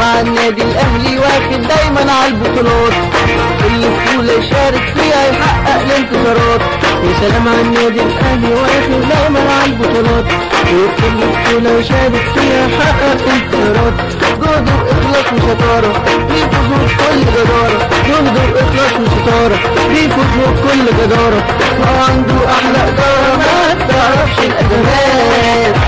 عن النادي الاهلي واخد دايما على البطولات كل بطولة يشارك فيها يحقق الانتصارات يا سلام على النادي الاهلي واخد دايما على البطولات وكل بطولة يشارك فيها يحقق انتصارات جهد واخلاص وشطارة بيفوزوا بكل جدارة جهد واخلاص وشطارة بيفوزوا بكل جدارة وعنده احلى ادارة ما تعرفش الازمات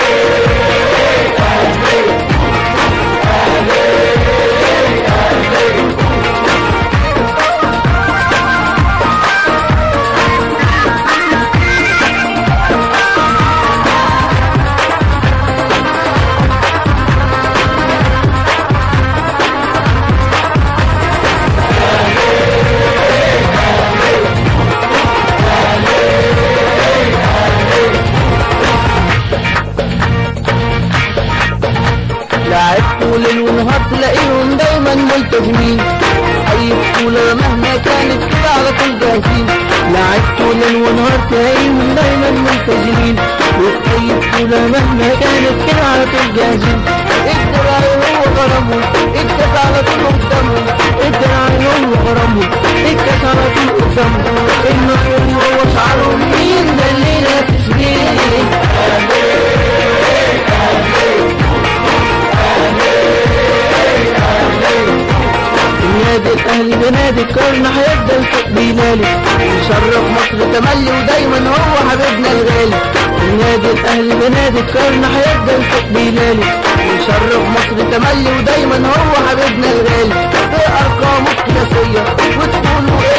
لاعب طول ونهار تلاقيهم دايما ملتزمين اي بطولة مهما كانت كده على طول جاهزين لاعب طول ونهار تلاقيهم دايما ملتزمين وفي اي بطولة مهما كانت كده على طول جاهزين الدراعي هو غرامهم الكاس على طول قدامهم الدراعي هو غرامهم الكاس على طول قدامهم النصر هو شعارهم مين ده اللي ينافس مين النادي الاهلي بنادي القرن هيفضل فوق بينالي يشرف مصر تملي ودايما هو حبيبنا الغالي النادي الاهلي بنادي القرن هيفضل فوق بينالي يشرف مصر تملي ودايما هو حبيبنا الغالي في ارقامه القياسيه وتقولوا ايه